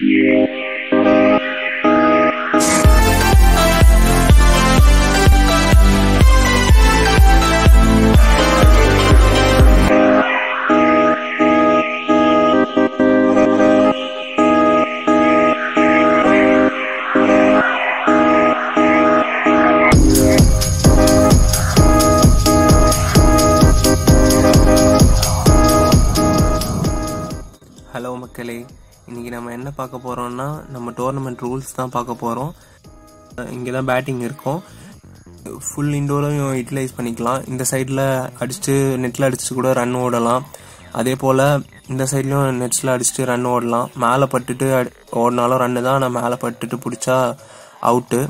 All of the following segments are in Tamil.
ஹலோ மக்களே இன்னைக்கு நம்ம என்ன பார்க்க போறோம்னா நம்ம டோர்னமெண்ட் ரூல்ஸ் தான் பார்க்க போறோம் இங்கே தான் பேட்டிங் இருக்கும் ஃபுல் இண்டோரும் யூட்டிலைஸ் பண்ணிக்கலாம் இந்த சைடில் அடிச்சுட்டு நெட்டில் அடிச்சுட்டு கூட ரன் ஓடலாம் அதே போல் இந்த சைட்லையும் நெட்ஸில் அடிச்சுட்டு ரன் ஓடலாம் மேலே பட்டுட்டு அடி- ஓடினாலும் ரன்னு தான் ஆனால் மேலே பட்டுட்டு பிடிச்சா அவுட்டு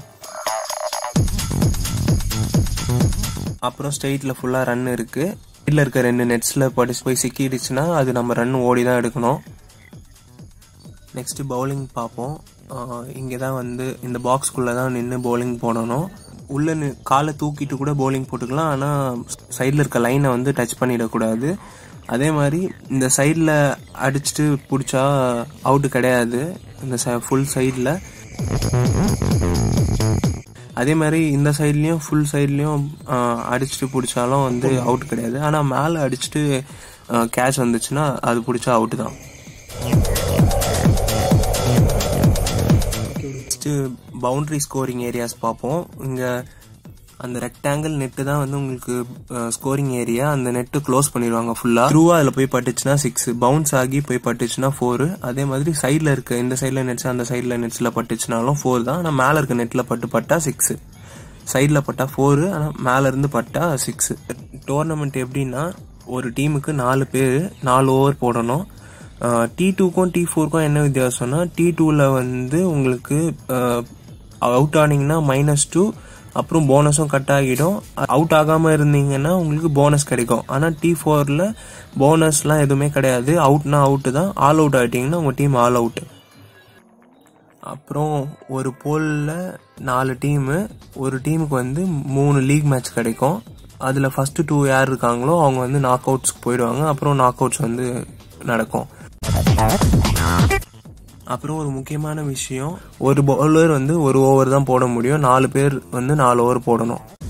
அப்புறம் ஸ்ட்ரெயிட்டில் ஃபுல்லாக ரன் இருக்கு இதில் இருக்க ரெண்டு நெட்ஸில் படிச்சு போய் சிக்கிடுச்சுன்னா அது நம்ம ரன் ஓடி தான் எடுக்கணும் நெக்ஸ்ட் பவுலிங் பார்ப்போம் இங்கே தான் வந்து இந்த பாக்ஸ்குள்ளே தான் நின்று பவுலிங் போடணும் உள்ள நி- காலை தூக்கிட்டு கூட bowling போட்டுக்கலாம் ஆனால் சைடில் இருக்க லைனை வந்து டச் பண்ணிடக்கூடாது அதே மாதிரி இந்த சைடில் அடிச்சுட்டு பிடிச்சா அவுட்டு கிடையாது இந்த ஃபுல் சைடில் அதே மாதிரி இந்த சைட்லயும் ஃபுல் சைட்லயும் அடிச்சுட்டு பிடிச்சாலும் வந்து அவுட் கிடையாது ஆனா மேல அடிச்சுட்டு கேட்ச் வந்துச்சுன்னா அது பிடிச்சா அவுட் தான் நெக்ஸ்ட் பவுண்டரி ஸ்கோரிங் ஏரியாஸ் பார்ப்போம் இங்க அந்த ரெக்டாங்கிள் நெட்டு தான் வந்து உங்களுக்கு ஸ்கோரிங் ஏரியா அந்த நெட்டு க்ளோஸ் பண்ணிடுவாங்க ஃபுல்லா த்ரூவா அதுல போய் பட்டுச்சுன்னா சிக்ஸ் பவுன்ஸ் ஆகி போய் பட்டுச்சுன்னா ஃபோர் அதே மாதிரி சைட்ல இருக்க இந்த சைட்ல நெட்ஸ் அந்த சைட்ல நெட்ஸ்ல பட்டுச்சுனாலும் ஃபோர் தான் ஆனா மேல இருக்க நெட்ல பட்டு பட்டா சிக்ஸ் சைடில் பட்டா ஃபோரு ஆனால் மேலே இருந்து பட்டா சிக்ஸ் டோர்னமெண்ட் எப்படின்னா ஒரு டீமுக்கு நாலு பேர் நாலு ஓவர் போடணும் டி டூக்கும் டி ஃபோருக்கும் என்ன வித்தியாசம்னா டி டூவில் வந்து உங்களுக்கு அவுட் ஆனீங்கன்னா மைனஸ் டூ அப்புறம் போனஸும் கட் ஆகிடும் அவுட் ஆகாமல் இருந்தீங்கன்னா உங்களுக்கு போனஸ் கிடைக்கும் ஆனால் டி ஃபோரில் போனஸ்லாம் எதுவுமே கிடையாது அவுட்னா அவுட்டு தான் ஆல் அவுட் ஆகிட்டிங்கன்னா உங்கள் டீம் ஆல் அவுட்டு அப்புறம் ஒரு போலில் நாலு டீமு ஒரு டீமுக்கு வந்து மூணு லீக் மேட்ச் கிடைக்கும் அதில் ஃபர்ஸ்ட் டூ யார் இருக்காங்களோ அவங்க வந்து நாக் அவுட்ஸ்க்கு போயிடுவாங்க அப்புறம் நாக் அவுட்ஸ் வந்து நடக்கும் அப்புறம் ஒரு முக்கியமான விஷயம் ஒரு பவுலர் வந்து ஒரு ஓவர் தான் போட முடியும் நாலு பேர் வந்து நாலு ஓவர் போடணும்